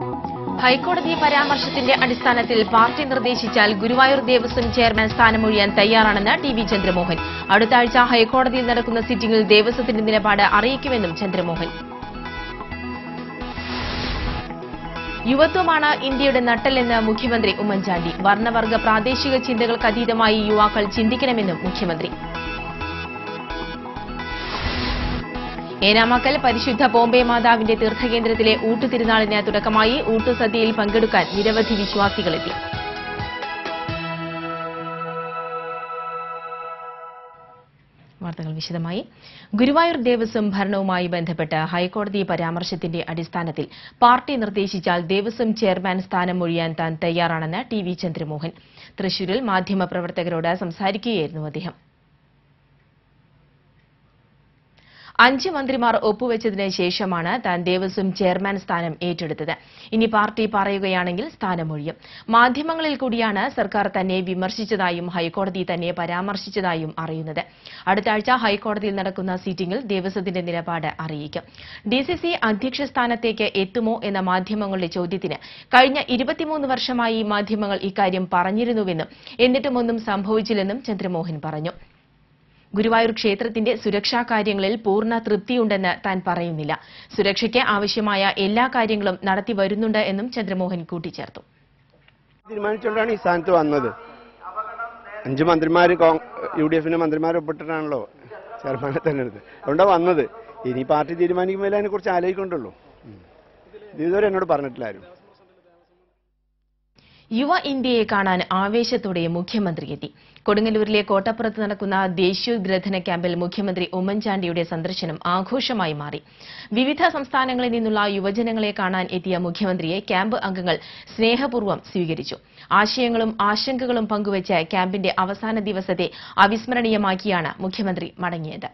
ഹൈക്കോടതി പരാമർശത്തിന്റെ അടിസ്ഥാനത്തിൽ പാർട്ടി നിർദ്ദേശിച്ചാൽ ഗുരുവായൂർ ദേവസ്വം ചെയർമാൻ സ്ഥാനമൊഴിയാൻ തയ്യാറാണെന്ന് ടി വി ചന്ദ്രമോഹൻ അടുത്ത ആഴ്ച ഹൈക്കോടതിയിൽ നടക്കുന്ന സിറ്റിംഗിൽ ദേവസ്വത്തിന്റെ നിലപാട് അറിയിക്കുമെന്നും ചന്ദ്രമോഹൻ യുവത്വമാണ് ഇന്ത്യയുടെ നട്ടെല്ലെന്ന് മുഖ്യമന്ത്രി ഉമ്മൻചാണ്ടി വർണ്ണവർഗ പ്രാദേശിക ചിന്തകൾക്കതീതമായി യുവാക്കൾ ചിന്തിക്കണമെന്നും മുഖ്യമന്ത്രി ഏനാമക്കൽ പരിശുദ്ധ ബോംബെ മാതാവിന്റെ തീർത്ഥകേന്ദ്രത്തിലെ ഊട്ടുതിരുനാളിന് തുടക്കമായി ഊട്ടുസദ്യയിൽ പങ്കെടുക്കാൻ നിരവധി വിശ്വാസികളെത്തി വാർത്തകൾ വിശദമായി ഗുരുവായൂർ ദേവസ്വം ഭരണവുമായി ബന്ധപ്പെട്ട് ഹൈക്കോടതി പരാമർശത്തിന്റെ അടിസ്ഥാനത്തിൽ പാർട്ടി നിർദ്ദേശിച്ചാൽ ദേവസ്വം ചെയർമാൻ സ്ഥാനം ഒഴിയാൻ താൻ തയ്യാറാണെന്ന് ടി വി ചന്ദ്രമോഹൻ തൃശൂരിൽ മാധ്യമപ്രവർത്തകരോട് സംസാരിക്കുകയായിരുന്നു അദ്ദേഹം അഞ്ച് മന്ത്രിമാർ ഒപ്പുവെച്ചതിന് ശേഷമാണ് താൻ ദേവസ്വം ചെയർമാൻ സ്ഥാനം ഏറ്റെടുത്തത് ഇനി പാർട്ടി പറയുകയാണെങ്കിൽ സ്ഥാനമൊഴിയും മാധ്യമങ്ങളിൽ കൂടിയാണ് സർക്കാർ തന്നെ വിമർശിച്ചതായും ഹൈക്കോടതി തന്നെ പരാമർശിച്ചതായും അറിയുന്നത് അടുത്ത ആഴ്ച ഹൈക്കോടതിയിൽ നടക്കുന്ന സീറ്റിംഗിൽ ദേവസ്വത്തിന്റെ നിലപാട് അറിയിക്കും ഡിസിസി അധ്യക്ഷ സ്ഥാനത്തേക്ക് എത്തുമോ എന്ന മാധ്യമങ്ങളുടെ ചോദ്യത്തിന് കഴിഞ്ഞ ഇരുപത്തിമൂന്ന് വർഷമായി മാധ്യമങ്ങൾ ഇക്കാര്യം പറഞ്ഞിരുന്നുവെന്നും എന്നിട്ടും ഒന്നും സംഭവിച്ചില്ലെന്നും ചന്ദ്രമോഹൻ പറഞ്ഞു ഗുരുവായൂർ ക്ഷേത്രത്തിന്റെ സുരക്ഷാ കാര്യങ്ങളിൽ പൂർണ്ണ തൃപ്തിയുണ്ടെന്ന് താൻ പറയുന്നില്ല സുരക്ഷയ്ക്ക് ആവശ്യമായ എല്ലാ കാര്യങ്ങളും നടത്തി വരുന്നുണ്ട് എന്നും ചന്ദ്രമോഹൻ കൂട്ടിച്ചേർത്തു തീരുമാനിച്ചുകൊണ്ടാണ് ഈ സ്ഥാനത്ത് വന്നത് അഞ്ച് മന്ത്രിമാർ യു ഡി എഫിന്റെ മന്ത്രിമാർ ഒപ്പിട്ടിട്ടാണല്ലോ ചെയർമാനെ തന്നെ എടുത്ത് അതുകൊണ്ടാണ് വന്നത് ഇനി പാർട്ടി തീരുമാനിക്കുമ്പോൾ അതിനെ കുറിച്ച് ആലോചിക്കൊണ്ടുള്ളൂ ഉം. ഇത് ഇതുവരെ എന്നോട് പറഞ്ഞിട്ടില്ല ആരും യുവ ഇന്ത്യയെ കാണാൻ ആവേശത്തോടെ മുഖ്യമന്ത്രി എത്തി കൊടുങ്ങല്ലൂരിലെ കോട്ടപ്പുറത്ത് നടക്കുന്ന ദേശീയോദ്ഗ്രഥന ക്യാമ്പിൽ മുഖ്യമന്ത്രി ഉമ്മൻചാണ്ടിയുടെ സന്ദർശനം ആഘോഷമായി മാറി വിവിധ സംസ്ഥാനങ്ങളിൽ നിന്നുള്ള യുവജനങ്ങളെ കാണാൻ എത്തിയ മുഖ്യമന്ത്രിയെ ക്യാമ്പ് അംഗങ്ങൾ സ്നേഹപൂർവ്വം സ്വീകരിച്ചു ആശയങ്ങളും ആശങ്കകളും പങ്കുവച്ച് ക്യാമ്പിന്റെ അവസാന ദിവസത്തെ അവിസ്മരണീയമാക്കിയാണ് മുഖ്യമന്ത്രി മടങ്ങിയത്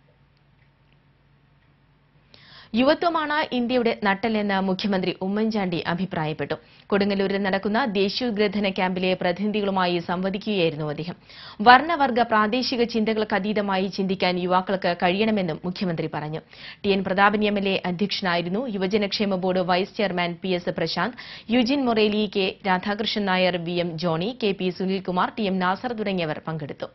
യുവത്വമാണ് ഇന്ത്യയുടെ നട്ടെല്ലെന്ന് മുഖ്യമന്ത്രി ഉമ്മൻചാണ്ടി അഭിപ്രായപ്പെട്ടു കൊടുങ്ങല്ലൂരിൽ നടക്കുന്ന ദേശീയോദ്ഗ്രഥന ക്യാമ്പിലെ പ്രതിനിധികളുമായി സംവദിക്കുകയായിരുന്നു അദ്ദേഹം വർണ്ണവർഗ പ്രാദേശിക ചിന്തകൾക്കതീതമായി ചിന്തിക്കാൻ യുവാക്കൾക്ക് കഴിയണമെന്നും മുഖ്യമന്ത്രി പറഞ്ഞു T N Prathapan M L A അധ്യക്ഷനായിരുന്നു യുവജനക്ഷേമ board vice chairman P S Prasanth Eugene Moreli K Radhakrishnan Nair V M Johny K P Sunilkumar T M Nasar തുടങ്ങിയവർ പങ്കെടുത്തു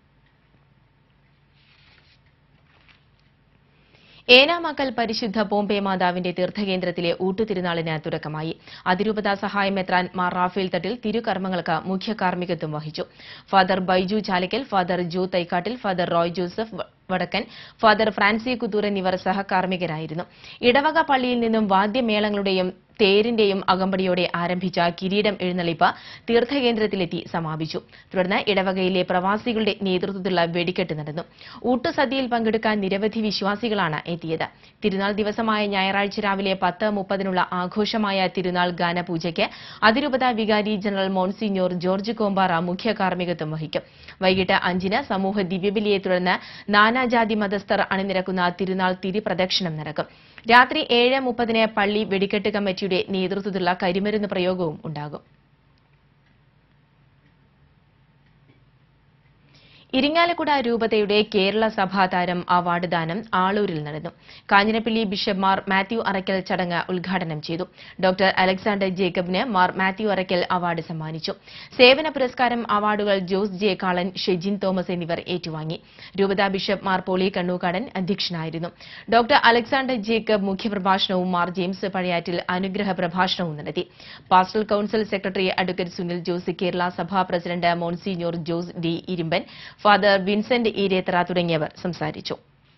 ഏനാമക്കൽ പരിശുദ്ധ ബോംബെ മാതാവിന്റെ തീർത്ഥകേന്ദ്രത്തിലെ ഊട്ടുതിരുനാളിന് തുടക്കമായി അതിരൂപത സഹായമെത്രാൻ മാർ റാഫേൽ തട്ടിൽ തിരുകർമ്മങ്ങൾക്ക് മുഖ്യ കാർമ്മികത്വം വഹിച്ചു father Baiju Chalakkal father Jo Thaikkattil father Roy Joseph വ- വടക്കൻ ഫാദർ ഫ്രാൻസി കുത്തൂർ എന്നിവർ സഹകാർമ്മികരായിരുന്നു ഇടവക പള്ളിയിൽ നിന്നും വാദ്യമേളങ്ങളുടെയും തേരിന്റെയും അകമ്പടിയോടെ ആരംഭിച്ച കിരീടം എഴുന്നള്ളിപ്പ് തീർത്ഥകേന്ദ്രത്തിലെത്തി സമാപിച്ചു തുടർന്ന് ഇടവകയിലെ പ്രവാസികളുടെ നേതൃത്വത്തിലുള്ള വെടിക്കെട്ട് നടന്നു ഊട്ടുസദ്യയിൽ പങ്കെടുക്കാൻ നിരവധി വിശ്വാസികളാണ് എത്തിയത് തിരുനാൾ ദിവസമായ ഞായറാഴ്ച രാവിലെ പത്ത് മുപ്പതിനുള്ള ആഘോഷമായ തിരുനാൾ ഗാനപൂജയ്ക്ക് അതിരൂപത വികാരി ജനറൽ മോൺസിഞ്ഞോർ ജോർജ് കോമ്പാറ മുഖ്യ കാർമ്മികത്വം വഹിക്കും വൈകിട്ട് അഞ്ചിന് സമൂഹ ദിവ്യബലിയെ തുടർന്ന് നാനാജാതി മതസ്ഥർ അണിനിരക്കുന്ന തിരുനാൾ തിരിപ്രദക്ഷിണം നടക്കും രാത്രി ഏഴ് മുപ്പതിന് പള്ളി വെടിക്കെട്ട് കമ്മിറ്റിയുടെ നേതൃത്വത്തിലുള്ള കരിമരുന്ന് പ്രയോഗവും ഉണ്ടാകും ഇരിങ്ങാലക്കുട രൂപതയുടെ കേരള സഭാ താരം അവാർഡ് ദാനം ആളൂരിൽ നടന്നു കാഞ്ഞിരപ്പള്ളി ബിഷപ്പ് മാർ മാത്യു അറയ്ക്കൽ ചടങ്ങ് ഉദ്ഘാടനം ചെയ്തു ഡോക്ടർ അലക്സാണ്ടർ ജേക്കബിന് മാർ മാത്യു അറയ്ക്കൽ അവാർഡ് സമ്മാനിച്ചു സേവന പുരസ്കാരം അവാർഡുകൾ ജോസ് ജെ കാളൻ ഷെജിൻ തോമസ് എന്നിവർ ഏറ്റുവാങ്ങി രൂപത ബിഷപ്പ് മാർ പോളി കണ്ണൂക്കാടൻ അധ്യക്ഷനായിരുന്നു ഡോക്ടർ അലക്സാണ്ടർ ജേക്കബ് മുഖ്യപ്രഭാഷണവും മാർ ജെയിംസ് പഴയാറ്റിൽ അനുഗ്രഹ പ്രഭാഷണവും നടത്തി pastoral council secretary advocate Sunil Jose Kerala സഭാ president monsignor Jose D Irimpan father Vincent Eerethra തുടങ്ങിയവർ സംസാരിച്ചു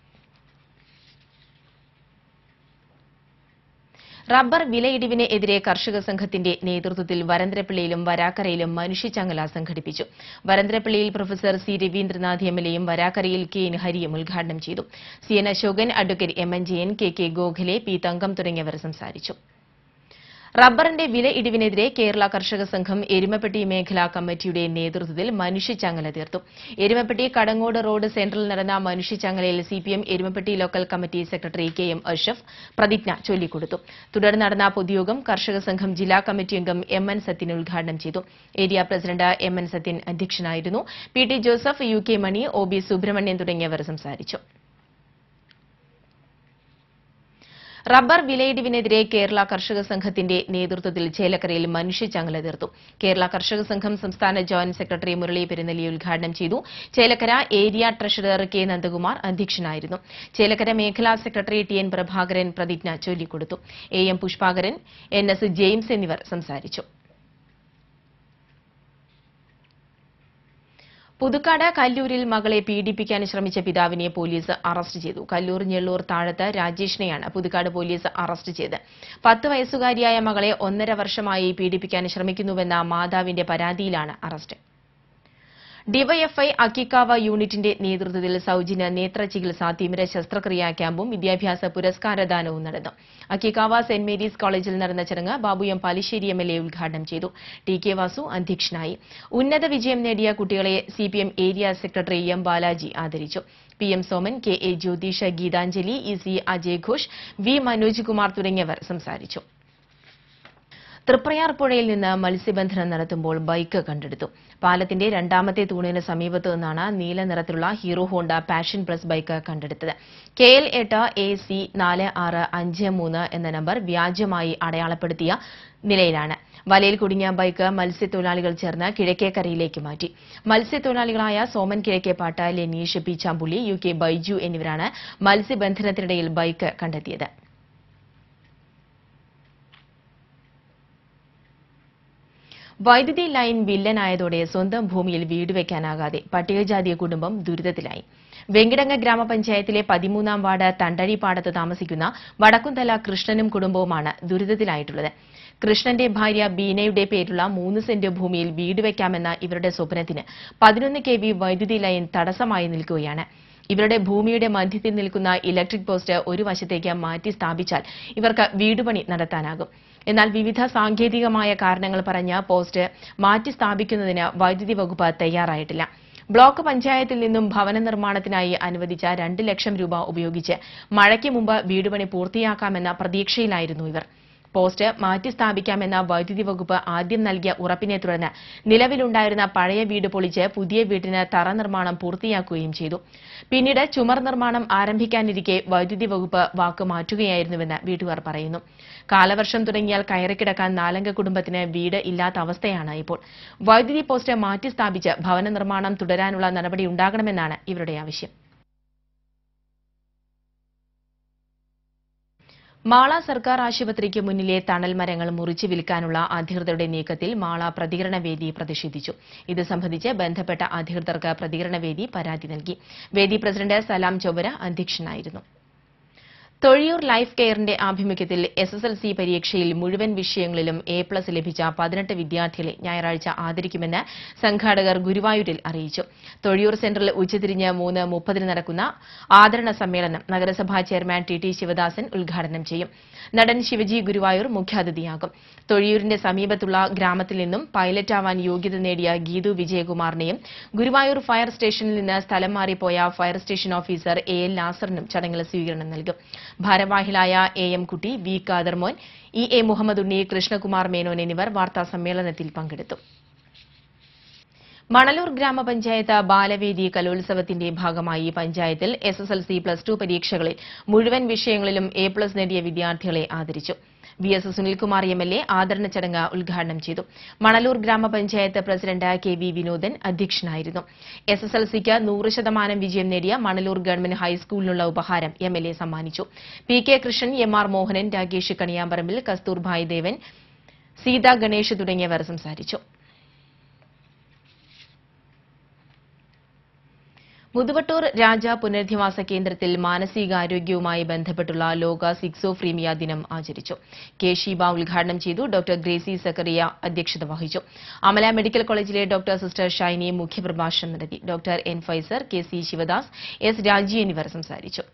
റബ്ബർ വിലയിടിവിന് എതിരെ കർഷക സംഘത്തിന്റെ നേതൃത്വത്തിൽ വരന്തരപ്പള്ളിയിലും വരാക്കരയിലും മനുഷ്യച്ചങ്ങല സംഘടിപ്പിച്ചു വരന്തരപ്പള്ളിയിൽ professor C Raveendranath M L എയും വരാക്കരയിൽ കെ എൻ ഹരിയും ഉദ്ഘാടനം ചെയ്തു C N Asokan advocate M N Jayan K K Gokhale P Thankam തുടങ്ങിയവർ സംസാരിച്ചു റബ്ബറിന്റെ വില ഇടിവിനെതിരെ കേരള കർഷക സംഘം എരുമപ്പെട്ടി മേഖലാ കമ്മിറ്റിയുടെ നേതൃത്വത്തിൽ മനുഷ്യച്ചങ്ങല തീർത്തു എരുമപ്പെട്ടി കടങ്ങോട് റോഡ് സെന്ററിൽ നടന്ന മനുഷ്യച്ചങ്ങലയിൽ CPM Erumapetty local committee secretary K M Ashaf പ്രതിജ്ഞ ചൊല്ലിക്കൊടുത്തു തുടർന്ന് നടന്ന പൊതുയോഗം കർഷക സംഘം ജില്ലാ കമ്മിറ്റി അംഗം എം എൻ സത്യൻ ഉദ്ഘാടനം ചെയ്തു area president M N Sathyan അധ്യക്ഷനായിരുന്നു P T Joseph U K Mani O B Subramanian തുടങ്ങിയവർ സംസാരിച്ചു റബ്ബർ വിലയിടിവിനെതിരെ കേരള കർഷക സംഘത്തിന്റെ നേതൃത്വത്തിൽ ചേലക്കരയിൽ മനുഷ്യച്ചങ്ങല തീർത്തു കേരള കർഷക സംഘം സംസ്ഥാന ജോയിന്റ് സെക്രട്ടറി മുരളി പെരുന്നലി ഉദ്ഘാടനം ചെയ്തു Chelakkara area treasurer K Nandakumar അധ്യക്ഷനായിരുന്നു ചേലക്കര മേഖലാ സെക്രട്ടറി ടി എൻ പ്രഭാകരൻ പ്രതിജ്ഞ ചൊല്ലിക്കൊടുത്തു A M Pushpakaran N S James എന്നിവർ സംസാരിച്ചു പുതുക്കാട് കല്ലൂരിൽ മകളെ പീഡിപ്പിക്കാൻ ശ്രമിച്ച പിതാവിനെ പോലീസ് അറസ്റ്റ് ചെയ്തു കല്ലൂർ ഞെള്ളൂർ താഴത്ത് രാജേഷിനെയാണ് പുതുക്കാട് പോലീസ് അറസ്റ്റ് ചെയ്ത് പത്ത് വയസ്സുകാരിയായ മകളെ ഒന്നര വർഷമായി പീഡിപ്പിക്കാൻ ശ്രമിക്കുന്നുവെന്ന മാതാവിന്റെ പരാതിയിലാണ് അറസ്റ്റ് ഡിവൈഎഫ്ഐ അക്കിക്കാവ യൂണിറ്റിന്റെ നേതൃത്വത്തിൽ സൌജന്യ നേത്ര ചികിത്സ തിമിര ശസ്ത്രക്രിയാ ക്യാമ്പും വിദ്യാഭ്യാസ പുരസ്കാരദാനവും നടന്നു അക്കിക്കാവ സെന്റ് മേരീസ് കോളേജിൽ നടന്ന ചടങ്ങ് Babu M Palissery M L A ഉദ്ഘാടനം ചെയ്തു ടി കെ വാസു അധ്യക്ഷനായി ഉന്നത വിജയം നേടിയ കുട്ടികളെ CPM area secretary M Balaji ആദരിച്ചു P M Soman K A Jyothisha Geethanjali E C Ajay Ghosh V Manoj Kumar തുടങ്ങിയവർ സംസാരിച്ചു തൃപ്രയാർ പുഴയിൽ നിന്ന് മത്സ്യബന്ധനം നടത്തുമ്പോൾ ബൈക്ക് കണ്ടെടുത്തു പാലത്തിന്റെ രണ്ടാമത്തെ തൂണിന് സമീപത്തു നിന്നാണ് നീല നിറത്തിലുള്ള Hero Honda Passion Plus bike കണ്ടെടുത്തത് കെ എൽ എട്ട് എ സി നാല് ആറ് അഞ്ച് മൂന്ന് എന്ന നമ്പർ വ്യാജമായി അടയാളപ്പെടുത്തിയ നിലയിലാണ് വലയിൽ കുടുങ്ങിയ ബൈക്ക് മത്സ്യത്തൊഴിലാളികൾ ചേർന്ന് കിഴക്കേക്കരയിലേക്ക് മാറ്റി മത്സ്യത്തൊഴിലാളികളായ സോമൻ കിഴക്കേപ്പാട്ട് ലെനീഷ് പീച്ചാമ്പുള്ളി യു കെ ബൈജു എന്നിവരാണ് മത്സ്യബന്ധനത്തിനിടയിൽ ബൈക്ക് കണ്ടെത്തിയത് വൈദ്യുതി ലൈൻ വില്ലനായതോടെ സ്വന്തം ഭൂമിയിൽ വീട് വെക്കാനാകാതെ പട്ടികജാതി കുടുംബം ദുരിതത്തിലായി വെങ്കിടങ്ങ ഗ്രാമപഞ്ചായത്തിലെ പതിമൂന്നാം വാർഡ് തണ്ടഴിപ്പാടത്ത് താമസിക്കുന്ന വടക്കുംതല കൃഷ്ണനും കുടുംബവുമാണ് ദുരിതത്തിലായിട്ടുള്ളത് കൃഷ്ണന്റെ ഭാര്യ ബീനയുടെ പേരുള്ള മൂന്ന് സെന്റ് ഭൂമിയിൽ വീട് വെക്കാമെന്ന ഇവരുടെ സ്വപ്നത്തിന് പതിനൊന്ന് കെ വി വൈദ്യുതി ലൈൻ തടസ്സമായി നിൽക്കുകയാണ് ഇവരുടെ ഭൂമിയുടെ മധ്യത്തിൽ നിൽക്കുന്ന ഇലക്ട്രിക് പോസ്റ്റ് ഒരു വശത്തേക്ക് മാറ്റി സ്ഥാപിച്ചാൽ ഇവർക്ക് വീടുപണി നടത്താനാകും എന്നാൽ വിവിധ സാങ്കേതികമായ കാരണങ്ങൾ പറഞ്ഞ പോസ്റ്റ് മാറ്റി സ്ഥാപിക്കുന്നതിന് വൈദ്യുതി വകുപ്പ് തയ്യാറായിട്ടില്ല ബ്ലോക്ക് പഞ്ചായത്തിൽ നിന്നും ഭവന നിർമ്മാണത്തിനായി അനുവദിച്ച രണ്ട് ലക്ഷം രൂപ ഉപയോഗിച്ച് മഴയ്ക്ക് മുമ്പ് വീടുപണി പൂർത്തിയാക്കാമെന്ന പ്രതീക്ഷയിലായിരുന്നു ഇവർ പോസ്റ്റ് മാറ്റി സ്ഥാപിക്കാമെന്ന വൈദ്യുതി വകുപ്പ് ആദ്യം നൽകിയ ഉറപ്പിനെ തുടർന്ന് നിലവിലുണ്ടായിരുന്ന പഴയ വീട് പൊളിച്ച് പുതിയ വീടിന് തറ നിർമ്മാണം പൂർത്തിയാക്കുകയും ചെയ്തു പിന്നീട് ചുമർ നിർമ്മാണം ആരംഭിക്കാനിരിക്കെ വൈദ്യുതി വകുപ്പ് വാക്ക് മാറ്റുകയായിരുന്നുവെന്ന് വീട്ടുകാർ പറയുന്നു കാലവർഷം തുടങ്ങിയാൽ കയറിക്കിടക്കാൻ നാലംഗ കുടുംബത്തിന് വീട് ഇല്ലാത്ത അവസ്ഥയാണ് ഇപ്പോൾ വൈദ്യുതി പോസ്റ്റ് മാറ്റി സ്ഥാപിച്ച് ഭവന നിർമ്മാണം തുടരാനുള്ള നടപടി ഉണ്ടാകണമെന്നാണ് ഇവരുടെ ആവശ്യം മാള സർക്കാർ ആശുപത്രിക്ക് മുന്നിലെ തണൽ മരങ്ങൾ മുറിച്ചു വിൽക്കാനുള്ള അധികൃതരുടെ നീക്കത്തിൽ മാള പ്രതികരണ വേദി പ്രതിഷേധിച്ചു ഇത് സംബന്ധിച്ച് ബന്ധപ്പെട്ട അധികൃതർക്ക് പ്രതികരണ വേദി പരാതി നൽകി വേദി പ്രസിഡന്റ് സലാം ചൊവ്വര അധ്യക്ഷനായിരുന്നു തൊഴിയൂർ ലൈഫ് കെയറിന്റെ ആഭിമുഖ്യത്തിൽ എസ് എസ് എൽ സി പരീക്ഷയിൽ മുഴുവൻ വിഷയങ്ങളിലും എ പ്ലസ് ലഭിച്ച പതിനെട്ട് വിദ്യാർത്ഥികളെ ഞായറാഴ്ച ആദരിക്കുമെന്ന് സംഘാടകർ ഗുരുവായൂരിൽ അറിയിച്ചു തൊഴിയൂർ സെന്ററിൽ ഉച്ചതിരിഞ്ഞ് മൂന്ന് മുപ്പതിന് നടക്കുന്ന ആദരണ സമ്മേളനം നഗരസഭാ ചെയർമാൻ ടി ടി ശിവദാസൻ ഉദ്ഘാടനം ചെയ്യും നടൻ ശിവജി ഗുരുവായൂർ മുഖ്യാതിഥിയാകും തൊഴിയൂരിന്റെ സമീപത്തുള്ള ഗ്രാമത്തിൽ നിന്നും പൈലറ്റാവാൻ യോഗ്യത നേടിയ ഗീതു വിജയകുമാറിനെയും ഗുരുവായൂർ ഫയർ സ്റ്റേഷനിൽ നിന്ന് സ്ഥലം മാറിപ്പോയ fire station officer A L നാസറിനും ചടങ്ങിൽ സ്വീകരണം നൽകും ഭാരവാഹികളായ A M Kutty V Kadarmon E A Muhammed Unni Krishnakumar Menon എന്നിവർ വാർത്താ സമ്മേളനത്തിൽ പങ്കെടുത്തു മണലൂർ ഗ്രാമപഞ്ചായത്ത് ബാലവേദി കലോത്സവത്തിന്റെ ഭാഗമായി പഞ്ചായത്തിൽ S S L C plus two പരീക്ഷകളിൽ മുഴുവൻ വിഷയങ്ങളിലും എ പ്ലസ് നേടിയ വിദ്യാർത്ഥികളെ ആദരിച്ചു V S Sunilkumar M L A ആദരണ ചടങ്ങ് ഉദ്ഘാടനം ചെയ്തു മണലൂർ ഗ്രാമപഞ്ചായത്ത് പ്രസിഡന്റ് കെ വി വിനോദൻ അധ്യക്ഷനായിരുന്നു എസ് എസ് എൽ സിക്ക് നൂറ് ശതമാനം വിജയം നേടിയ മണലൂർ ഗവൺമെന്റ് ഹൈസ്കൂളിനുള്ള ഉപഹാരം എം എൽ എ സമ്മാനിച്ചു P K Krishnan M R Mohanan Rakesh Kaniyamparambil Kasthurbai Devan Seetha Ganesh തുടങ്ങിയവർ സംസാരിച്ചു മുതുവട്ടൂർ രാജ പുനരധിവാസ കേന്ദ്രത്തിൽ മാനസികാരോഗ്യവുമായി ബന്ധപ്പെട്ടുള്ള ലോക സിക്സോഫ്രീമിയ ദിനം ആചരിച്ചു കെ ഷീബ ഉദ്ഘാടനം ചെയ്തു ഡോക്ടർ ഗ്രേസി സക്കറിയ അധ്യക്ഷത വഹിച്ചു അമല മെഡിക്കൽ കോളേജിലെ ഡോക്ടർ സിസ്റ്റർ ഷൈനി മുഖ്യപ്രഭാഷണം നടത്തി doctor N Faizer K C Sivadas S Raji എന്നിവർ സംസാരിച്ചു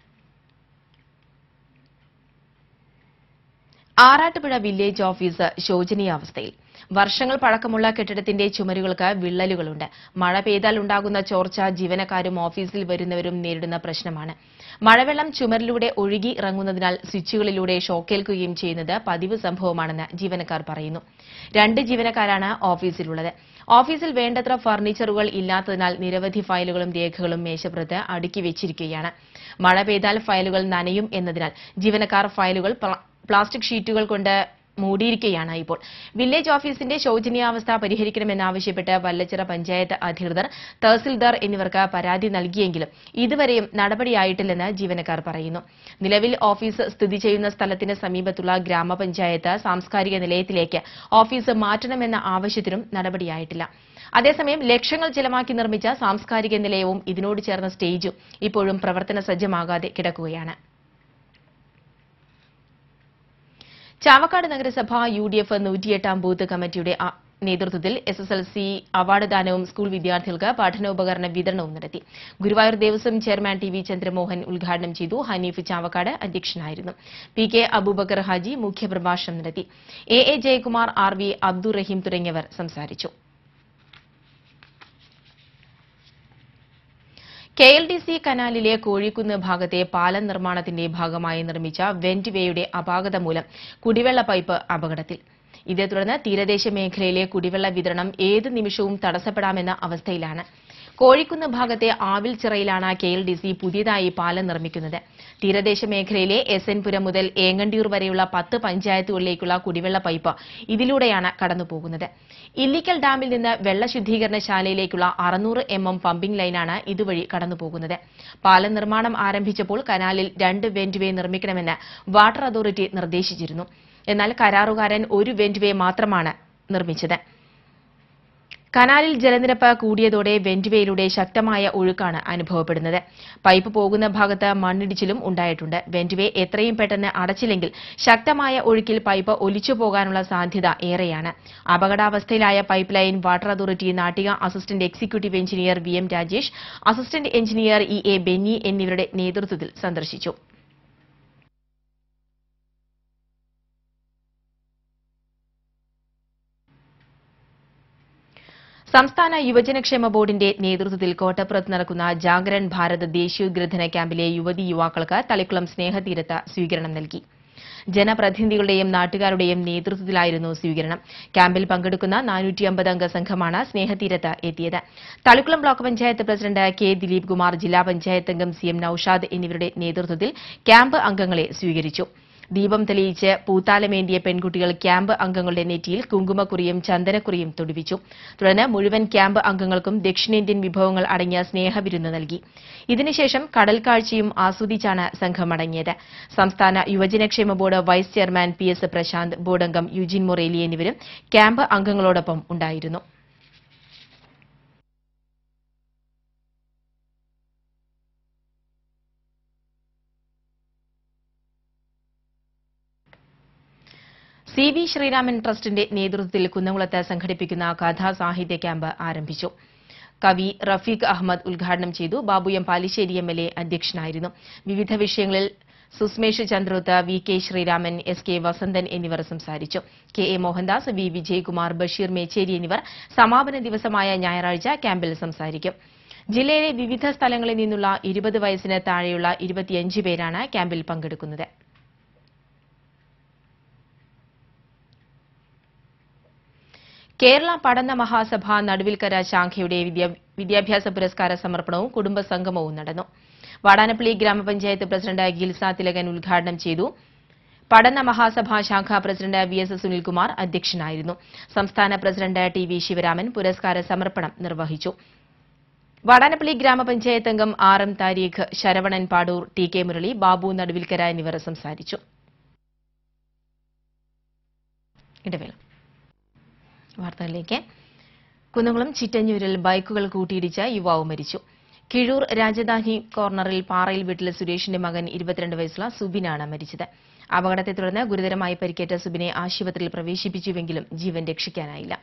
ആറാട്ടുപുഴ വില്ലേജ് ഓഫീസ് ശോചനീയാവസ്ഥയിൽ വർഷങ്ങൾ പഴക്കമുള്ള കെട്ടിടത്തിന്റെ ചുമരുകൾക്ക് വിള്ളലുകളുണ്ട് മഴ പെയ്താൽ ഉണ്ടാകുന്ന ചോർച്ച ജീവനക്കാരും ഓഫീസിൽ വരുന്നവരും നേരിടുന്ന പ്രശ്നമാണ് മഴവെള്ളം ചുമരിലൂടെ ഒഴുകി ഇറങ്ങുന്നതിനാൽ സ്വിച്ചുകളിലൂടെ ഷോക്കേൽക്കുകയും ചെയ്യുന്നത് പതിവ് സംഭവമാണെന്ന് ജീവനക്കാർ പറയുന്നു രണ്ട് ജീവനക്കാരാണ് ഓഫീസിലുള്ളത് ഓഫീസിൽ വേണ്ടത്ര ഫർണിച്ചറുകൾ ഇല്ലാത്തതിനാൽ നിരവധി ഫയലുകളും രേഖകളും മേശപ്പുറത്ത് അടുക്കി വെച്ചിരിക്കുകയാണ് മഴ പെയ്താൽ ഫയലുകൾ നനയും എന്നതിനാൽ ജീവനക്കാർ ഫയലുകൾ പ്ല- പ്ലാസ്റ്റിക് ഷീറ്റുകൾ കൊണ്ട് മൂടിയിരിക്കുകയാണ് ഇപ്പോൾ വില്ലേജ് ഓഫീസിന്റെ ശോചനീയാവസ്ഥ പരിഹരിക്കണമെന്നാവശ്യപ്പെട്ട് വല്ലച്ചിറ പഞ്ചായത്ത് അധികൃതർ തഹസിൽദാർ എന്നിവർക്ക് പരാതി നൽകിയെങ്കിലും ഇതുവരെയും നടപടിയായിട്ടില്ലെന്ന് ജീവനക്കാർ പറയുന്നു നിലവിൽ ഓഫീസ് സ്ഥിതി ചെയ്യുന്ന സ്ഥലത്തിന് സമീപത്തുള്ള ഗ്രാമപഞ്ചായത്ത് സാംസ്കാരിക നിലയത്തിലേക്ക് ഓഫീസ് മാറ്റണമെന്ന ആവശ്യത്തിനും നടപടിയായിട്ടില്ല അതേസമയം ലക്ഷങ്ങൾ ചെലവാക്കി നിർമ്മിച്ച സാംസ്കാരിക നിലയവും ഇതിനോട് ചേർന്ന സ്റ്റേജും ഇപ്പോഴും പ്രവർത്തന സജ്ജമാകാതെ കിടക്കുകയാണ് ചാവക്കാട് നഗരസഭ യു ഡി എഫ് നൂറ്റിയെട്ടാം ബൂത്ത് കമ്മിറ്റിയുടെ ആ- നേതൃത്വത്തിൽ S S L C award ദാനവും സ്കൂൾ വിദ്യാർത്ഥികൾക്ക് പഠനോപകരണ വിതരണവും നടത്തി Guruvayur Devaswom chairman T V Chandramohan ഉദ്ഘാടനം ചെയ്തു ഹനീഫ് ചാവക്കാട് അധ്യക്ഷനായിരുന്നു പി കെ അബൂബക്കർ ഹാജി മുഖ്യപ്രഭാഷണം നടത്തി A A Jayakumar R V Abdurahim തുടങ്ങിയവർ സംസാരിച്ചു കെ എൽ ഡി സി കനാലിലെ കോഴിക്കുന്ന് ഭാഗത്തെ പാലം നിർമ്മാണത്തിന്റെ ഭാഗമായി നിർമ്മിച്ച വെന്റ് വേയുടെ അപാകത മൂലം കുടിവെള്ള പൈപ്പ് അപകടത്തിൽ ഇതേ തുടർന്ന് തീരദേശ മേഖലയിലെ കുടിവെള്ള വിതരണം ഏത് നിമിഷവും തടസ്സപ്പെടാമെന്ന അവസ്ഥയിലാണ് കോഴിക്കുന്ന് ഭാഗത്തെ ആവിൽച്ചിറയിലാണ് കെ എൽ ഡി സി പുതിയതായി പാലം നിർമ്മിക്കുന്നത് തീരദേശ മേഖലയിലെ എസ് എൻ പുരം മുതൽ ഏങ്ങണ്ടിയൂർ വരെയുള്ള പത്ത് പഞ്ചായത്തുകളിലേക്കുള്ള കുടിവെള്ള പൈപ്പ് ഇതിലൂടെയാണ് കടന്നുപോകുന്നത് ഇല്ലിക്കൽ ഡാമിൽ നിന്ന് വെള്ള ശുദ്ധീകരണശാലയിലേക്കുള്ള അറുന്നൂറ് എം എം പമ്പിംഗ് ലൈനാണ് ഇതുവഴി കടന്നുപോകുന്നത് പാലം നിർമ്മാണം ആരംഭിച്ചപ്പോൾ കനാലിൽ രണ്ട് വെന്റ്വേ നിർമ്മിക്കണമെന്ന് വാട്ടർ അതോറിറ്റി നിർദ്ദേശിച്ചിരുന്നു എന്നാൽ കരാറുകാരൻ ഒരു വെന്റ്വേ മാത്രമാണ് നിർമ്മിച്ചത് കനാലിൽ ജലനിരപ്പ് കൂടിയതോടെ വെന്റ്വേയിലൂടെ ശക്തമായ ഒഴുക്കാണ് അനുഭവപ്പെടുന്നത് പൈപ്പ് പോകുന്ന ഭാഗത്ത് മണ്ണിടിച്ചിലും ഉണ്ടായിട്ടുണ്ട് വെന്റ്വേ എത്രയും പെട്ടെന്ന് അടച്ചില്ലെങ്കിൽ ശക്തമായ ഒഴുക്കിൽ പൈപ്പ് ഒലിച്ചു പോകാനുള്ള സാധ്യത ഏറെയാണ് അപകടാവസ്ഥയിലായ pipe line water authority Nattika assistant executive engineer V M Rajesh assistant engineer E A Benny എന്നിവരുടെ നേതൃത്വത്തിൽ സന്ദർശിച്ചു സംസ്ഥാന യുവജനക്ഷേമ ബോർഡിന്റെ നേതൃത്വത്തിൽ കോട്ടപ്പുറത്ത് നടക്കുന്ന ജാഗരൺ ഭാരത് ദേശീയോദ്ഗ്രഥന ക്യാമ്പിലെ യുവതി യുവാക്കൾക്ക് തളിക്കുളം സ്നേഹതീരത്ത് സ്വീകരണം നൽകി ജനപ്രതിനിധികളുടെയും നാട്ടുകാരുടെയും നേതൃത്വത്തിലായിരുന്നു സ്വീകരണം ക്യാമ്പിൽ പങ്കെടുക്കുന്ന നാനൂറ്റി അമ്പത് അംഗ സംഘമാണ് സ്നേഹതീരത്ത് എത്തിയത് Thalikulam block panchayat president K Dileep Kumar ജില്ലാ പഞ്ചായത്ത് അംഗം സി എം നൌഷാദ് എന്നിവരുടെ നേതൃത്വത്തിൽ ക്യാമ്പ് അംഗങ്ങളെ സ്വീകരിച്ചു ദീപം തെളിയിച്ച് പൂത്താലമേന്തിയ പെൺകുട്ടികൾ ക്യാമ്പ് അംഗങ്ങളുടെ നെറ്റിയിൽ കുങ്കുമക്കുറിയും ചന്ദനക്കുറിയും തൊടുവിച്ചു തുടർന്ന് മുഴുവൻ ക്യാമ്പ് അംഗങ്ങൾക്കും ദക്ഷിണേന്ത്യൻ വിഭവങ്ങൾ അടങ്ങിയ സ്നേഹവിരുന്ന് നൽകി ഇതിനുശേഷം കടൽ കാഴ്ചയും ആസ്വദിച്ചാണ് സംഘം മടങ്ങിയത് സംസ്ഥാന യുവജനക്ഷേമ board vice chairman P S Prasanth board അംഗം യുജിൻ മൊറേലി എന്നിവരും ക്യാമ്പ് അംഗങ്ങളോടൊപ്പം ഉണ്ടായിരുന്നു സി വി ശ്രീരാമൻ ട്രസ്റ്റിന്റെ നേതൃത്വത്തിൽ കുന്നംകുളത്ത് സംഘടിപ്പിക്കുന്ന കഥാ സാഹിത്യ ക്യാമ്പ് ആരംഭിച്ചു കവി റഫീഖ് അഹമ്മദ് ഉദ്ഘാടനം ചെയ്തു Babu M Palissery M L A അധ്യക്ഷനായിരുന്നു വിവിധ വിഷയങ്ങളിൽ Susmesh Chandroth V K Sreeraman S K Vasanthan എന്നിവർ സംസാരിച്ചു K A Mohandas V Vijayakumar Basheer Mecheri എന്നിവർ സമാപന ദിവസമായ ഞായറാഴ്ച ക്യാമ്പിൽ സംസാരിക്കും ജില്ലയിലെ വിവിധ സ്ഥലങ്ങളിൽ നിന്നുള്ള ഇരുപത് വയസ്സിന് താഴെയുള്ള ഇരുപത്തിയഞ്ച് പേരാണ് ക്യാമ്പിൽ പങ്കെടുക്കുന്നത് കേരള പഠന മഹാസഭ നടുവിൽക്കര ശാഖയുടെ വിദ്യാ- വിദ്യാഭ്യാസ പുരസ്കാര സമർപ്പണവും കുടുംബ സംഗമവും നടന്നു വാടാനപ്പള്ളി ഗ്രാമപഞ്ചായത്ത് പ്രസിഡന്റ് ഗിൽസ തിലകൻ ഉദ്ഘാടനം ചെയ്തു പഠന മഹാസഭ ശാഖ പ്രസിഡന്റ് വി എസ് സുനിൽകുമാർ അധ്യക്ഷനായിരുന്നു സംസ്ഥാന പ്രസിഡന്റ് ടി വി ശിവരാമൻ പുരസ്കാര സമർപ്പണം നിർവഹിച്ചു വാടാനപ്പള്ളി ഗ്രാമപഞ്ചായത്ത് അംഗം R M Thariq Saravanan Padoor T K Murali Babu Naduvilkara എന്നിവർ സംസാരിച്ചു ഇടവേള വാർത്തകളിലേക്ക് കുന്നംകുളം ചിറ്റഞ്ഞൂരിൽ ബൈക്കുകൾ കൂട്ടിയിടിച്ച് യുവാവ് മരിച്ചു കിഴൂർ രാജധാനി കോർണറിൽ പാറയിൽ വീട്ടിൽ സുരേഷിന്റെ മകൻ ഇരുപത്തിരണ്ട് വയസ്സുള്ള സുബിനാണ് മരിച്ചത് അപകടത്തെ തുടർന്ന് ഗുരുതരമായി പരിക്കേറ്റ സുബിനെ ആശുപത്രിയിൽ പ്രവേശിപ്പിച്ചുവെങ്കിലും ജീവൻ രക്ഷിക്കാനായില്ല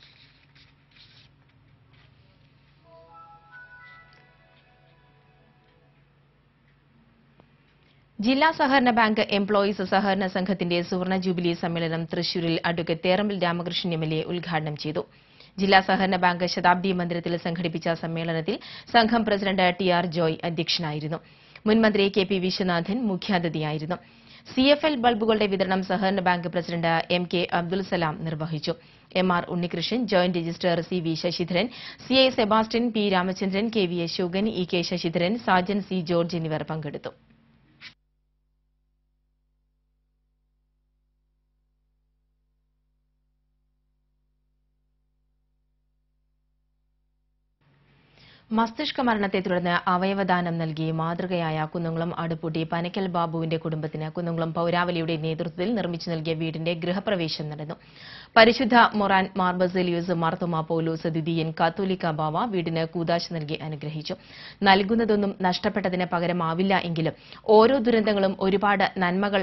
ജില്ലാ സഹകരണ ബാങ്ക് എംപ്ലോയീസ് സഹകരണ സംഘത്തിന്റെ സുവർണ ജൂബിലി സമ്മേളനം തൃശൂരിൽ advocate Therambil Ramakrishnan M L A ഉദ്ഘാടനം ചെയ്തു ജില്ലാ സഹകരണ ബാങ്ക് ശതാബ്ദി മന്ദിരത്തിൽ സംഘടിപ്പിച്ച സമ്മേളനത്തിൽ സംഘം പ്രസിഡന്റ് ടി ആർ ജോയ് അധ്യക്ഷനായിരുന്നു മുൻ മന്ത്രി കെ പി വിശ്വനാഥൻ മുഖ്യാതിഥിയായിരുന്നു സി എഫ് എൽ ബൾബുകളുടെ വിതരണം സഹകരണ bank president M K Abdul Salam നിർവഹിച്ചു M R Unnikrishnan joint registrar C V Sasidharan C I Sebastian P Ramachandran K V Asokan E K Sasidharan Sajan C George എന്നിവർ പങ്കെടുത്തു മസ്തിഷ്ക മരണത്തെ തുടർന്ന് അവയവദാനം നൽകി മാതൃകയായ കുന്നംകുളം അടുപ്പൂട്ടി പനക്കൽ ബാബുവിന്റെ കുടുംബത്തിന് കുന്നംകുളം പൌരാവലിയുടെ നേതൃത്വത്തിൽ നിർമ്മിച്ചു നൽകിയ വീടിന്റെ ഗൃഹപ്രവേശം നടന്നു പരിശുദ്ധ മൊറാൻ മാർബസലിയൂസ് മാർത്തോമ പൌലോസ് ദ്വിതീയൻ കാത്തോലിക്ക ബാവ വീടിന് കൂതാശ നൽകി അനുഗ്രഹിച്ചു നൽകുന്നതൊന്നും നഷ്ടപ്പെട്ടതിന് പകരമാവില്ല എങ്കിലും ഓരോ ദുരന്തങ്ങളും ഒരുപാട് നന്മകൾ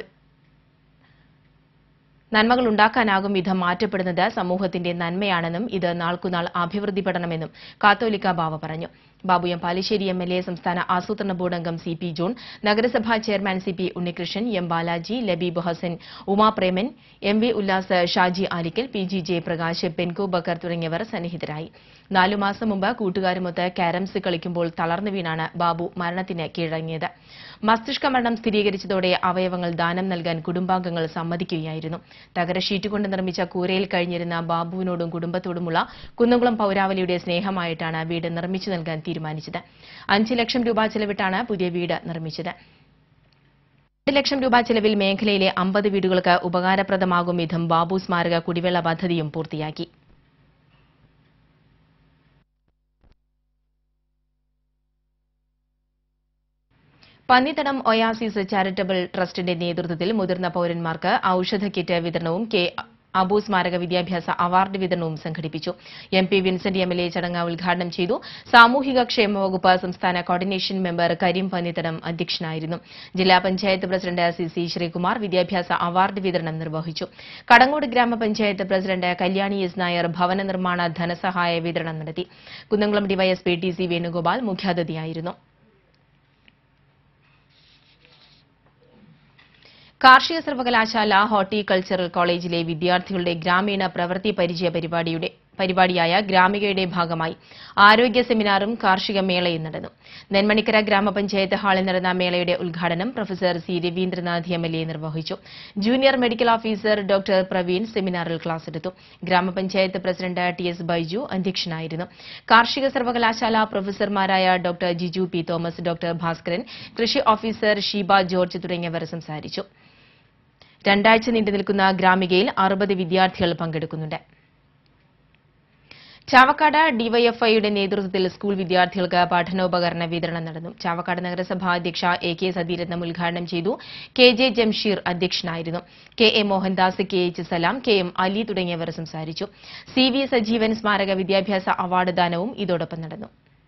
നന്മകൾ ഉണ്ടാക്കാനാകും വിധം മാറ്റപ്പെടുന്നത് സമൂഹത്തിന്റെ നന്മയാണെന്നും ഇത് നാൾക്കുനാൾ അഭിവൃദ്ധിപ്പെടണമെന്നും കാത്തോലിക്ക ബാവ പറഞ്ഞു ബാബുയം പാലിശ്ശേരി എം എൽ എ സംസ്ഥാന ആസൂത്രണ ബോർഡ് അംഗം സി പി ജോൺ നഗരസഭാ chairman C P Unnikrishnan M Balaji Labeeb Hassan Umapreman M V Ullas Shaji Alikkal P G Jayaprakash Penco Backer തുടങ്ങിയവർ സന്നിഹിതരായി നാലു മാസം മുമ്പ് കൂട്ടുകാരുമൊത്ത് കാരംസ് കളിക്കുമ്പോൾ തളർന്നു വീണാണ് ബാബു മരണത്തിന് കീഴടങ്ങിയത് മസ്തിഷ്ക മരണം സ്ഥിരീകരിച്ചതോടെ അവയവങ്ങൾ ദാനം നൽകാൻ കുടുംബാംഗങ്ങൾ സമ്മതിക്കുകയായിരുന്നു തകര ഷീറ്റ് കൊണ്ട് നിർമ്മിച്ച കൂരയിൽ കഴിഞ്ഞിരുന്ന ബാബുവിനോടും കുടുംബത്തോടുമുള്ള കുന്നംകുളം പൌരാവലിയുടെ സ്നേഹമായിട്ടാണ് വീട് നിർമ്മിച്ചു നൽകാൻ തീരുമാനിച്ചത് അഞ്ച് ലക്ഷം രൂപ ചെലവിട്ടാണ് പുതിയ വീട് നിർമ്മിച്ചത് രണ്ട് ലക്ഷം രൂപ ചെലവിൽ മേഖലയിലെ അമ്പത് വീടുകൾക്ക് ഉപകാരപ്രദമാകും വിധം ബാബു സ്മാരക കുടിവെള്ള പദ്ധതിയും പൂർത്തിയാക്കി പന്നിത്തടം ഒയാസിസ് ചാരിറ്റബിൾ ട്രസ്റ്റിന്റെ നേതൃത്വത്തിൽ മുതിർന്ന പൌരന്മാർക്ക് ഔഷധ കിറ്റ് വിതരണവും കെ അബു സ്മാരക വിദ്യാഭ്യാസ അവാർഡ് വിതരണവും സംഘടിപ്പിച്ചു M P Vincent M L A ചടങ്ങ് ഉദ്ഘാടനം ചെയ്തു സാമൂഹിക ക്ഷേമ വകുപ്പ് സംസ്ഥാന കോർഡിനേഷൻ മെമ്പർ കരീം പന്നിത്തടം അധ്യക്ഷനായിരുന്നു ജില്ലാ panchayat president C C Sreekumar വിദ്യാഭ്യാസ അവാർഡ് വിതരണം നിർവഹിച്ചു കടങ്ങോട് ഗ്രാമപഞ്ചായത്ത് പ്രസിഡന്റ് കല്യാണി എസ് നായർ ഭവന നിർമ്മാണ ധനസഹായ വിതരണം നടത്തി Kunnamkulam DYSP T C Venugopal മുഖ്യാതിഥിയായിരുന്നു കാർഷിക സർവകലാശാല ഹോർട്ടികൾച്ചറൽ കോളേജിലെ വിദ്യാർത്ഥികളുടെ ഗ്രാമീണ പ്രവൃത്തി പരിചയ പരിപാടിയുടെ പരിപാടിയായ ഗ്രാമികയുടെ ഭാഗമായി ആരോഗ്യ സെമിനാറും കാർഷിക മേളയും നടന്നു നെന്മണിക്കര ഗ്രാമപഞ്ചായത്ത് ഹാളിൽ നടന്ന മേളയുടെ ഉദ്ഘാടനം professor C Raveendranath M L A നിർവഹിച്ചു junior medical officer doctor Praveen സെമിനാറിൽ ക്ലാസ് എടുത്തു ഗ്രാമപഞ്ചായത്ത് പ്രസിഡന്റ് ടി എസ് ബൈജു അധ്യക്ഷനായിരുന്നു കാർഷിക സർവകലാശാല പ്രൊഫസർമാരായ doctor Jiju P Thomas doctor Bhaskaran കൃഷി ഓഫീസർ ഷീബ ജോർജ് തുടങ്ങിയവർ സംസാരിച്ചു രണ്ടാഴ്ച നീണ്ടുനിൽക്കുന്ന ഗ്രാമികയിൽ അറുപത് വിദ്യാർത്ഥികൾ പങ്കെടുക്കുന്നുണ്ട് ചാവക്കാട് ഡിവൈഎഫ്ഐയുടെ നേതൃത്വത്തിൽ സ്കൂൾ വിദ്യാർത്ഥികൾക്ക് പഠനോപകരണ വിതരണം നടന്നു ചാവക്കാട് നഗരസഭാ അധ്യക്ഷ എ കെ സതീരത്നം ഉദ്ഘാടനം ചെയ്തു കെ ജെ ജംഷീർ അധ്യക്ഷനായിരുന്നു K A Mohandas K H Salam K M Ali തുടങ്ങിയവർ സംസാരിച്ചു സി വി സജീവൻ സ്മാരക വിദ്യാഭ്യാസ അവാർഡ് ദാനവും ഇതോടൊപ്പം നടന്നു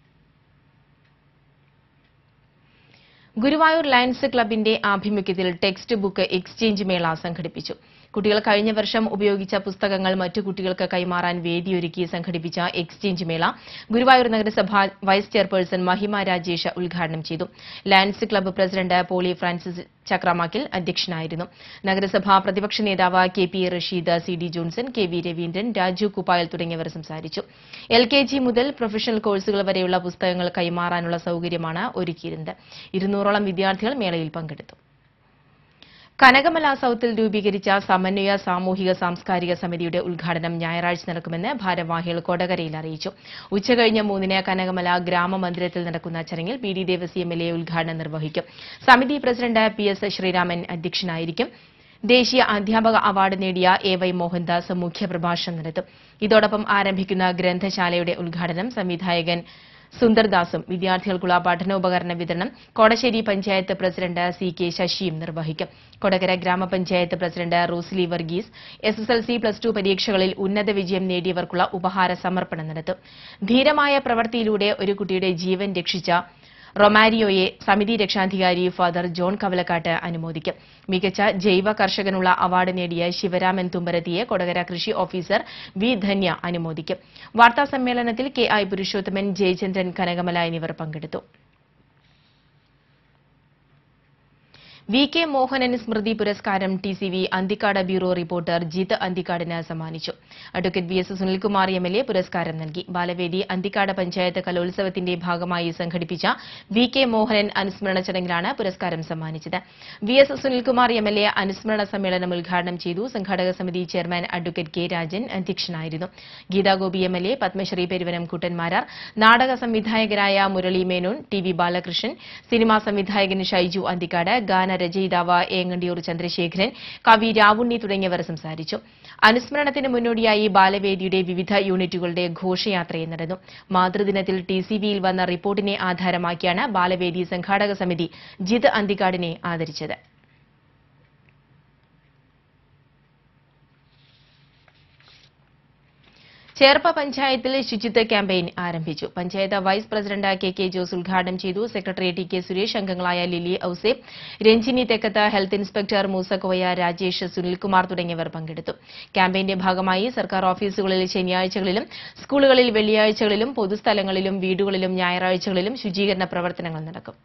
ഗുരുവായൂർ ലയൺസ് ക്ലബിന്റെ ആഭിമുഖ്യത്തിൽ ടെക്സ്റ്റ് ബുക്ക് എക്സ്ചേഞ്ച് മേള സംഘടിപ്പിച്ചു കുട്ടികൾ കഴിഞ്ഞ വർഷം ഉപയോഗിച്ച പുസ്തകങ്ങൾ മറ്റു കുട്ടികൾക്ക് കൈമാറാൻ വേദിയൊരുക്കി സംഘടിപ്പിച്ച എക്സ്ചേഞ്ച് മേള ഗുരുവായൂർ നഗരസഭ വൈസ് ചെയർപേഴ്സൺ മഹിമ രാജേഷ് ഉദ്ഘാടനം ചെയ്തു lions club president Pauly Francis Chakramakkil അധ്യക്ഷനായിരുന്നു നഗരസഭാ പ്രതിപക്ഷ നേതാവ് K P Rasheed C D Johnson K V Raveendran Raju Kuppayal തുടങ്ങിയവർ സംസാരിച്ചു എൽ കെ ജി മുതൽ പ്രൊഫഷണൽ കോഴ്സുകൾ വരെയുള്ള പുസ്തകങ്ങൾ കൈമാറാനുള്ള സൌകര്യമാണ് ഒരുക്കിയിരുന്നത് ഇരുന്നൂറോളം വിദ്യാർത്ഥികൾ മേളയിൽ പങ്കെടുത്തു കനകമല സൌത്തിൽ രൂപീകരിച്ച സമന്വയ സാമൂഹിക സാംസ്കാരിക സമിതിയുടെ ഉദ്ഘാടനം ഞായറാഴ്ച നടക്കുമെന്ന് ഭാരവാഹികൾ കൊടകരയിൽ അറിയിച്ചു ഉച്ചകഴിഞ്ഞ് മൂന്നിന് കനകമല ഗ്രാമമന്ദിരത്തിൽ നടക്കുന്ന ചടങ്ങിൽ P D Devasy M L A ഉദ്ഘാടനം നിർവഹിക്കും സമിതി പ്രസിഡന്റ് പി എസ് ശ്രീരാമൻ അധ്യക്ഷനായിരിക്കും ദേശീയ അധ്യാപക അവാർഡ് നേടിയ എ വൈ മോഹൻദാസ് മുഖ്യപ്രഭാഷണം നടത്തും ഇതോടൊപ്പം ആരംഭിക്കുന്ന ഗ്രന്ഥശാലയുടെ ഉദ്ഘാടനം സംവിധായകൻ സുന്ദർദാസും വിദ്യാർത്ഥികൾക്കുള്ള പഠനോപകരണ വിതരണം Kodassery panchayat president C K ശശിയും നിർവഹിക്കും കൊടകര ഗ്രാമപഞ്ചായത്ത് president Rosly Varghese S S L C plus two പരീക്ഷകളിൽ ഉന്നത വിജയം നേടിയവർക്കുള്ള ഉപഹാര സമർപ്പണം നടത്തും ധീരമായ പ്രവൃത്തിയിലൂടെ ഒരു കുട്ടിയുടെ ജീവൻ രക്ഷിച്ച റൊമാരിയോയെ സമിതി രക്ഷാധികാരി ഫാദർ ജോൺ കവലക്കാട്ട് അനുമോദിക്കും മികച്ച ജൈവ കർഷകനുള്ള അവാർഡ് നേടിയ ശിവരാമൻ തുമ്പരത്തിയെ കൊടകര കൃഷി ഓഫീസർ വി ധന്യ അനുമോദിക്കും വാർത്താ സമ്മേളനത്തിൽ കെ ഐ പുരുഷോത്തമൻ ജയചന്ദ്രൻ കനകമല എന്നിവർ പങ്കെടുത്തു വി കെ മോഹനൻ സ്മൃതി പുരസ്കാരം T C V Anthikad bureau reporter Jith അന്തിക്കാടിന് സമ്മാനിച്ചു advocate V S Sunilkumar M L A പുരസ്കാരം നൽകി ബാലവേദി അന്തിക്കാട് പഞ്ചായത്ത് കലോത്സവത്തിന്റെ ഭാഗമായി സംഘടിപ്പിച്ച വി കെ മോഹനൻ അനുസ്മരണ ചടങ്ങിലാണ് പുരസ്കാരം സമ്മാനിച്ചത് V S Sunilkumar M L A അനുസ്മരണ സമ്മേളനം ഉദ്ഘാടനം ചെയ്തു സംഘാടക സമിതി ചെയർമാൻ അഡ്വക്കേറ്റ് കെ രാജൻ അധ്യക്ഷനായിരുന്നു Geetha Gopi M L A Padma Shri Peruvanam Kuttan Marar നാടക സംവിധായകരായ Murali Menon T V Balakrishnan cinema സംവിധായകൻ ഷൈജു അന്തിക്കാട് ഗാനരചയിതാവ് ഏങ്ങണ്ടിയൂർ ചന്ദ്രശേഖരൻ കവി രാവുണ്ണി തുടങ്ങിയവർ സംസാരിച്ചു അനുസ്മരണത്തിന് മുന്നോടിയായി ബാലവേദിയുടെ വിവിധ യൂണിറ്റുകളുടെ ഘോഷയാത്രയും നടന്നു മാതൃദിനത്തിൽ ടി സി വിയിൽ വന്ന റിപ്പോർട്ടിനെ ആധാരമാക്കിയാണ് ബാലവേദി സംഘാടക സമിതി ജിത് അന്തിക്കാടിനെ ആദരിച്ചത് ചേർപ്പ പഞ്ചായത്തിൽ ശുചിത്വ ക്യാമ്പയിൻ ആരംഭിച്ചു panchayat vice president K K Jose ഉദ്ഘാടനം ചെയ്തു സെക്രട്ടറി ടി കെ സുരേഷ് അംഗങ്ങളായ Lily Ouseph Ranjini Thekkath health inspector Moosakoya Rajesh Sunilkumar തുടങ്ങിയവർ പങ്കെടുത്തു ക്യാമ്പയിന്റെ ഭാഗമായി സർക്കാർ ഓഫീസുകളിൽ ശനിയാഴ്ചകളിലും സ്കൂളുകളിൽ വെള്ളിയാഴ്ചകളിലും പൊതുസ്ഥലങ്ങളിലും വീടുകളിലും ഞായറാഴ്ചകളിലും ശുചീകരണ പ്രവർത്തനങ്ങൾ നടക്കും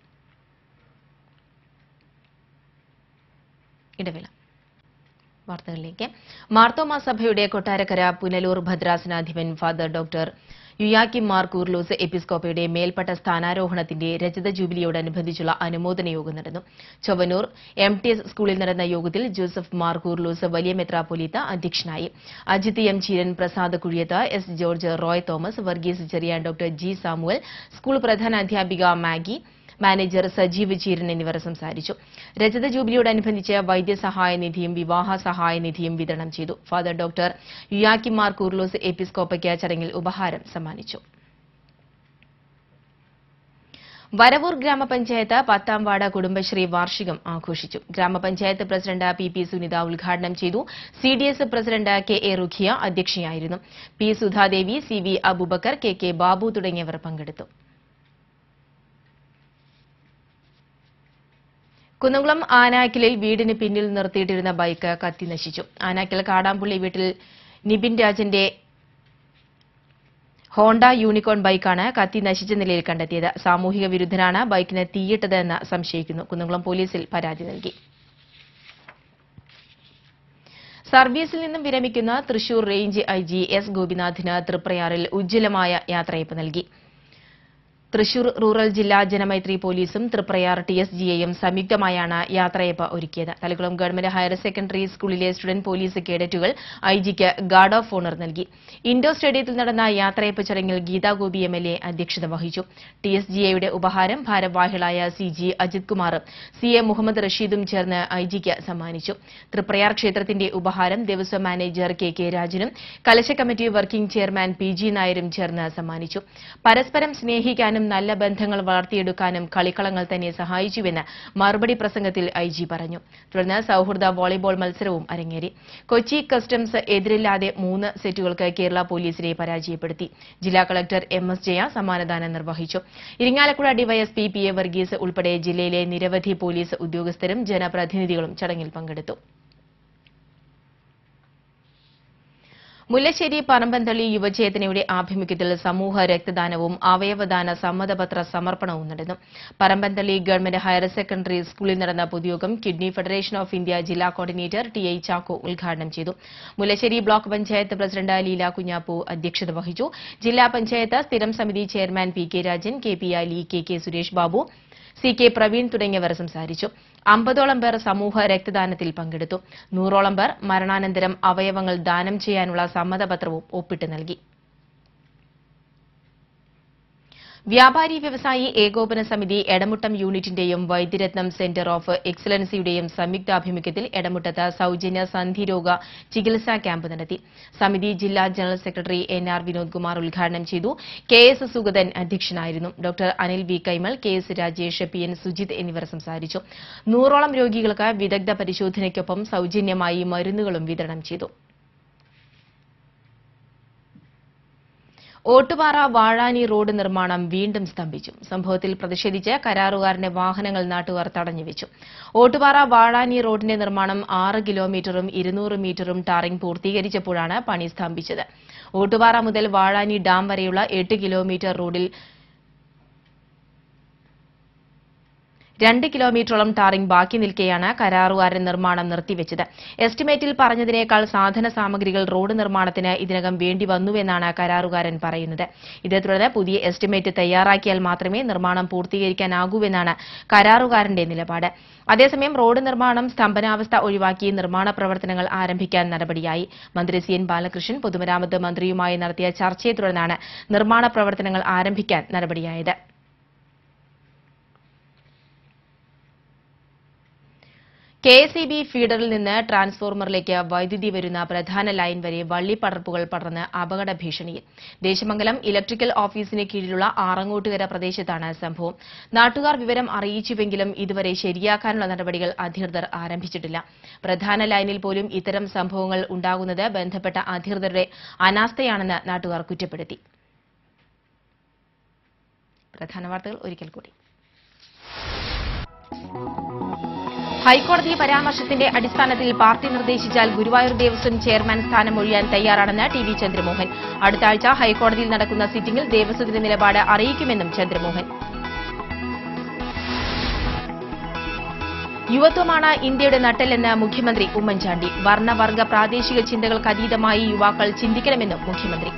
ഇടവേള വാർത്തകളിലേക്ക് മാർത്തോമ സഭയുടെ കൊട്ടാരക്കര പുനലൂർ ഭദ്രാസനാധിപൻ ഫാദർ ഡോക്ടർ യുയാക്കിം മാർ കൂർലൂസ് എപ്പിസ്കോപ്പയുടെ മേൽപ്പെട്ട സ്ഥാനാരോഹണത്തിന്റെ രജത ജൂബിലിയോടനുബന്ധിച്ചുള്ള അനുമോദന യോഗം നടന്നു ചൊവ്വനൂർ എം ടി എസ് സ്കൂളിൽ നടന്ന യോഗത്തിൽ ജോസഫ് മാർ കൂർലൂസ് വലിയ മെത്രാപ്പൊലീത്ത അധ്യക്ഷനായി Ajith M Cheeran Prasad Kuzhiyath S George Roy Thomas Varghese Cheriyan doctor G Samuel school പ്രധാനാധ്യാപിക മാഗി മാനേജർ സജീവ് ചീരൻ എന്നിവർ സംസാരിച്ചു രജത ജൂബിലിയോടനുബന്ധിച്ച് വൈദ്യസഹായ നിധിയും വിവാഹ സഹായ നിധിയും വിതരണം ചെയ്തു ഫാദർ ഡോക്ടർ യുയാക്കിമാർ കൂർലോസ് എപ്പിസ്കോപ്പയ്ക്ക് ചടങ്ങിൽ ഉപഹാരം സമ്മാനിച്ചു വരവൂർ ഗ്രാമപഞ്ചായത്ത് പത്താം വാർഡ് കുടുംബശ്രീ വാർഷികം ആഘോഷിച്ചു ഗ്രാമപഞ്ചായത്ത് പ്രസിഡന്റ് പി പി സുനിത ഉദ്ഘാടനം ചെയ്തു C D S president K A Rukhiya അധ്യക്ഷയായിരുന്നു P Sudhadevi C V Aboobacker K K Babu തുടങ്ങിയവർ പങ്കെടുത്തു കുന്നംകുളം ആനാക്കിലിൽ വീടിന് പിന്നിൽ നിർത്തിയിട്ടിരുന്ന ബൈക്ക് കത്തി നശിച്ചു ആനാക്കിൽ കാടാമ്പുള്ളി വീട്ടിൽ നിബിൻ രാജന്റെ ഹോണ്ട യൂണിക്കോൺ ബൈക്കാണ് കത്തി നശിച്ച നിലയിൽ കണ്ടെത്തിയത് സാമൂഹിക വിരുദ്ധനാണ് ബൈക്കിന് തീയിട്ടതെന്ന് സംശയിക്കുന്നു കുന്നംകുളം പോലീസിൽ പരാതി നൽകി സർവീസിൽ നിന്നും വിരമിക്കുന്ന Thrissur range I G S ഗോപിനാഥിന് തൃപ്രയാറിൽ ഉജ്ജ്വലമായ യാത്രയപ്പ് നൽകി തൃശൂർ റൂറൽ ജില്ലാ ജനമൈത്രി പോലീസും തൃപ്രയാർ ടി എസ് ജിയെയും സംയുക്തമായാണ് യാത്രയപ്പ് ഒരുക്കിയത് തലക്കുളം ഗവൺമെന്റ് ഹയർ സെക്കൻഡറി സ്കൂളിലെ സ്റ്റുഡന്റ് പോലീസ് കേഡറ്റുകൾ ഐജിക്ക് ഗാർഡ് ഓഫ് ഓണർ നൽകി ഇൻഡോർ സ്റ്റേഡിയത്തിൽ നടന്ന യാത്രയപ്പ് ചടങ്ങിൽ ഗീതാഗോപി എം എൽ എ അധ്യക്ഷത വഹിച്ചു ടി എസ് ജിഎയുടെ ഉപഹാരം ഭാരവാഹികളായ സി ജി അജിത് കുമാറും സി എ മുഹമ്മദ് റഷീദും ചേർന്ന് ഐജിക്ക് സമ്മാനിച്ചു തൃപ്രയാർ ക്ഷേത്രത്തിന്റെ ഉപഹാരം ദേവസ്വം മാനേജർ കെ കെ രാജനും കലശ committee working chairman P G നായരും ചേർന്ന് സമ്മാനിച്ചു പരസ്പരം സ്നേഹിക്കാനും നല്ല ബന്ധങ്ങൾ വളർത്തിയെടുക്കാനും കളിക്കളങ്ങൾ തന്നെ സഹായിച്ചുവെന്ന് മറുപടി പ്രസംഗത്തിൽ ഐ ജി പറഞ്ഞു തുടർന്ന് സൌഹൃദ വോളിബോൾ മത്സരവും അരങ്ങേറി കൊച്ചി കസ്റ്റംസ് എതിരില്ലാതെ മൂന്ന് സെറ്റുകൾക്ക് കേരള പോലീസിനെ പരാജയപ്പെടുത്തി ജില്ലാ കളക്ടർ എം എസ് ജയ സമ്മാനദാനം നിർവഹിച്ചു Irinjalakuda DYSP P A Varghese ഉൾപ്പെടെ ജില്ലയിലെ നിരവധി പോലീസ് ഉദ്യോഗസ്ഥരും ജനപ്രതിനിധികളും ചടങ്ങിൽ പങ്കെടുത്തു മുല്ലശ്ശേരി പറമ്പന്തള്ളി യുവചേതനയുടെ ആഭിമുഖ്യത്തിൽ സമൂഹ രക്തദാനവും അവയവദാന സമ്മതപത്ര സമർപ്പണവും നടന്നു പറമ്പന്തള്ളി ഗവൺമെന്റ് ഹയർ സെക്കൻഡറി സ്കൂളിൽ നടന്ന പൊതുയോഗം കിഡ്നി ഫെഡറേഷൻ ഓഫ് ഇന്ത്യ ജില്ലാ കോർഡിനേറ്റർ ടി ഐ ചാക്കോ ഉദ്ഘാടനം ചെയ്തു മുല്ലശ്ശേരി ബ്ലോക്ക് പഞ്ചായത്ത് പ്രസിഡന്റ് ലീല കുഞ്ഞാപ്പു അധ്യക്ഷത വഹിച്ചു ജില്ലാ പഞ്ചായത്ത് സ്ഥിരം സമിതി chairman P K Rajan K P Ali K K Suresh Babu C K Praveen തുടങ്ങിയവർ സംസാരിച്ചു അമ്പതോളം പേർ സമൂഹ രക്തദാനത്തിൽ പങ്കെടുത്തു നൂറോളം പേർ മരണാനന്തരം അവയവങ്ങൾ ദാനം ചെയ്യാനുള്ള സമ്മതപത്രവും ഒപ്പിട്ട് നൽകി വ്യാപാരി വ്യവസായി ഏകോപന സമിതി എടമുട്ടം യൂണിറ്റിന്റെയും വൈദ്യരത്നം സെന്റർ ഓഫ് എക്സലൻസിയുടെയും സംയുക്താഭിമുഖ്യത്തിൽ എടമുട്ടത്ത് സൌജന്യ സന്ധിരോഗ ചികിത്സാ ക്യാമ്പ് നടത്തി സമിതി ജില്ലാ general secretary N R Vinod Kumar ഉദ്ഘാടനം ചെയ്തു കെ എസ് സുഗതൻ അധ്യക്ഷനായിരുന്നു doctor Anil V Kaimal K S Rajesh P N Sujith എന്നിവർ സംസാരിച്ചു നൂറോളം രോഗികൾക്ക് വിദഗ്ധ പരിശോധനയ്ക്കൊപ്പം സൌജന്യമായി മരുന്നുകളും വിതരണം ചെയ്തു ഓട്ടുപാറ വാഴാനി റോഡ് നിർമ്മാണം വീണ്ടും സ്തംഭിച്ചു സംഭവത്തിൽ പ്രതിഷേധിച്ച് കരാറുകാരന്റെ വാഹനങ്ങൾ നാട്ടുകാർ തടഞ്ഞുവെച്ചു ഓട്ടുപാറ വാഴാനി റോഡിന്റെ നിർമ്മാണം ആറ് കിലോമീറ്ററും ഇരുന്നൂറ് മീറ്ററും ടാറിംഗ് പൂർത്തീകരിച്ചപ്പോഴാണ് പണി സ്തംഭിച്ചത് ഓട്ടുപാറ മുതൽ വാഴാനി ഡാം വരെയുള്ള എട്ട് കിലോമീറ്റർ റോഡിൽ രണ്ട് കിലോമീറ്ററോളം ടാറിംഗ് ബാക്കി നിൽക്കെയാണ് കരാറുകാരൻ നിർമ്മാണം നിർത്തിവെച്ചത് എസ്റ്റിമേറ്റിൽ പറഞ്ഞതിനേക്കാൾ സാധന സാമഗ്രികൾ റോഡ് നിർമ്മാണത്തിന് ഇതിനകം വേണ്ടി വന്നുവെന്നാണ് കരാറുകാരൻ പറയുന്നത് ഇതേ തുടർന്ന് പുതിയ എസ്റ്റിമേറ്റ് തയ്യാറാക്കിയാൽ മാത്രമേ നിർമ്മാണം പൂർത്തീകരിക്കാനാകൂവെന്നാണ് കരാറുകാരന്റെ നിലപാട് അതേസമയം റോഡ് നിർമ്മാണം സ്തംഭനാവസ്ഥ ഒഴിവാക്കി നിർമ്മാണ പ്രവർത്തനങ്ങൾ ആരംഭിക്കാൻ നടപടിയായി മന്ത്രി സി എൻ ബാലകൃഷ്ണൻ പൊതുമരാമത്ത് മന്ത്രിയുമായി നടത്തിയ ചർച്ചയെ തുടർന്നാണ് നിർമ്മാണ പ്രവർത്തനങ്ങൾ ആരംഭിക്കാൻ നടപടിയായത് കെ എസ് ഇ ബി ഫീഡറിൽ നിന്ന് ട്രാൻസ്ഫോർമറിലേക്ക് വൈദ്യുതി വരുന്ന പ്രധാന ലൈൻ വരെ വള്ളിപ്പടർപ്പുകൾ പടർന്ന് അപകട ഭീഷണിയിൽ ദേശമംഗലം ഇലക്ട്രിക്കൽ ഓഫീസിന് കീഴിലുള്ള ആറങ്ങോട്ടുകര പ്രദേശത്താണ് സംഭവം നാട്ടുകാർ വിവരം അറിയിച്ചുവെങ്കിലും ഇതുവരെ ശരിയാക്കാനുള്ള നടപടികൾ അധികൃതർ ആരംഭിച്ചിട്ടില്ല പ്രധാന ലൈനിൽ പോലും ഇത്തരം സംഭവങ്ങൾ ഉണ്ടാകുന്നത് ബന്ധപ്പെട്ട അധികൃതരുടെ അനാസ്ഥയാണെന്ന് നാട്ടുകാർ കുറ്റപ്പെടുത്തി പ്രധാന വാർത്തകൾ ഒരിക്കൽ കൂടി ഹൈക്കോടതി പരാമർശത്തിന്റെ അടിസ്ഥാനത്തിൽ പാർട്ടി നിർദ്ദേശിച്ചാൽ ഗുരുവായൂർ ദേവസ്വം ചെയർമാൻ സ്ഥാനം ഒഴിയാൻ തയ്യാറാണെന്ന് ടി വി ചന്ദ്രമോഹൻ അടുത്ത ആഴ്ച ഹൈക്കോടതിയിൽ നടക്കുന്ന സിറ്റിംഗിൽ ദേവസ്വത്തിന്റെ നിലപാട് അറിയിക്കുമെന്നും ചന്ദ്രമോഹൻ യുവത്വമാണ് ഇന്ത്യയുടെ നട്ടെല്ലെന്ന് മുഖ്യമന്ത്രി ഉമ്മൻചാണ്ടി വർണ്ണവർഗ പ്രാദേശിക ചിന്തകൾക്ക് അതീതമായി യുവാക്കൾ ചിന്തിക്കണമെന്നും മുഖ്യമന്ത്രി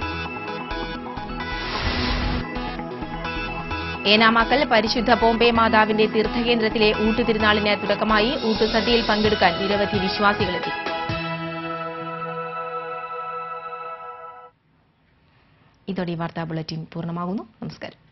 ഏനാമാക്കൽ പരിശുദ്ധ ബോംബെ മാതാവിന്റെ തീർത്ഥകേന്ദ്രത്തിലെ ഊട്ടുതിരുനാളിന് തുടക്കമായി ഊട്ടുസദ്യയിൽ പങ്കെടുക്കാൻ നിരവധി വിശ്വാസികളെത്തി ഇതോടെ ഈ വാർത്താ ബുള്ളറ്റിൻ പൂർണ്ണമാകുന്നു നമസ്കാരം